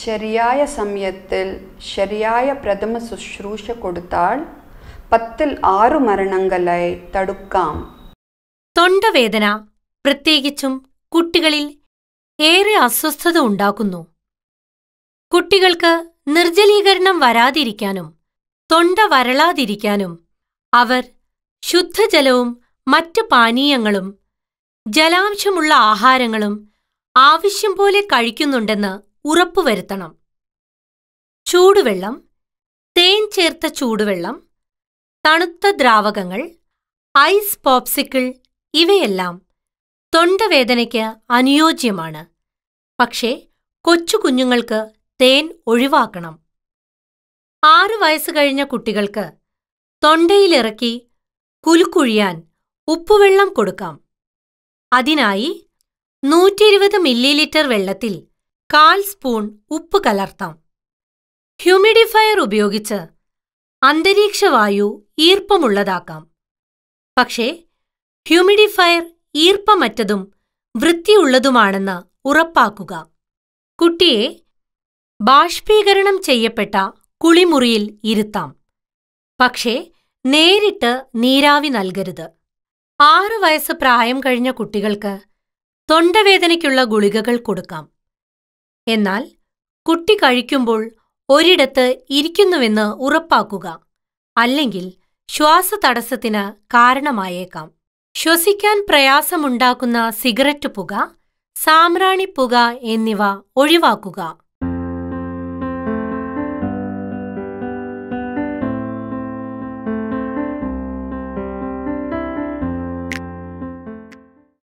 ശരിയായ സമയത്തിൽ ശരിയായ പ്രഥമ ശുശ്രൂഷ കൊടുത്താൽ പത്തിൽ ആറു മരണങ്ങളെ തടുക്കാം തൊണ്ടവേദന പ്രത്യേകിച്ചും കുട്ടികളിൽ ഏറെ അസ്വസ്ഥത ഉണ്ടാക്കുന്നു കുട്ടികൾക്ക് നിർജ്ജലീകരണം വരാതിരിക്കാനും തൊണ്ട വരളാതിരിക്കാനും അവർ ശുദ്ധജലവും മറ്റ് പാനീയങ്ങളും ജലാംശമുള്ള ആഹാരങ്ങളും ആവശ്യം പോലെ കഴിക്കുന്നുണ്ടെന്ന് ഉറപ്പുവരുത്തണം ചൂടുവെള്ളം തേൻ ചേർത്ത ചൂടുവെള്ളം തണുത്ത ദ്രാവകങ്ങൾ ഐസ് പോപ്സിക്കിൾ ഇവയെല്ലാം തൊണ്ടവേദനയ്ക്ക് അനുയോജ്യമാണ് പക്ഷേ കൊച്ചു കുഞ്ഞുങ്ങൾക്ക് തേൻ ഒഴിവാക്കണം ആറു വയസ്സ് കഴിഞ്ഞ കുട്ടികൾക്ക് തൊണ്ടയിലിറക്കി കുലുക്കുഴിയാൻ ഉപ്പുവെള്ളം കൊടുക്കാം അതിനായി നൂറ്റിയിരുപത് മില്ലിലിറ്റർ വെള്ളത്തിൽ കാൽ സ്പൂൺ ഉപ്പ് കലർത്താം ഹ്യൂമിഡിഫയർ ഉപയോഗിച്ച് അന്തരീക്ഷവായു ഈർപ്പമുള്ളതാക്കാം പക്ഷേ ഹ്യൂമിഡിഫയർ ഈർപ്പമറ്റതും വൃത്തിയുള്ളതുമാണെന്ന് ഉറപ്പാക്കുക കുട്ടിയെ ബാഷ്പീകരണം ചെയ്യപ്പെട്ട കുളിമുറിയിൽ ഇരുത്താം പക്ഷേ നേരിട്ട് നീരാവി നൽകരുത് ആറു വയസ്സ് പ്രായം കഴിഞ്ഞ കുട്ടികൾക്ക് തൊണ്ടവേദനയ്ക്കുള്ള ഗുളികകൾ കൊടുക്കാം എന്നാൽ കുട്ടി കഴിക്കുമ്പോൾ ഒരിടത്ത് ഇരിക്കുന്നുവെന്ന് ഉറപ്പാക്കുക അല്ലെങ്കിൽ ശ്വാസതടസ്സത്തിന് കാരണമായേക്കാം ശ്വസിക്കാൻ പ്രയാസമുണ്ടാക്കുന്ന സിഗരറ്റ് പുക സാമ്രാണി പുക എന്നിവ ഒഴിവാക്കുക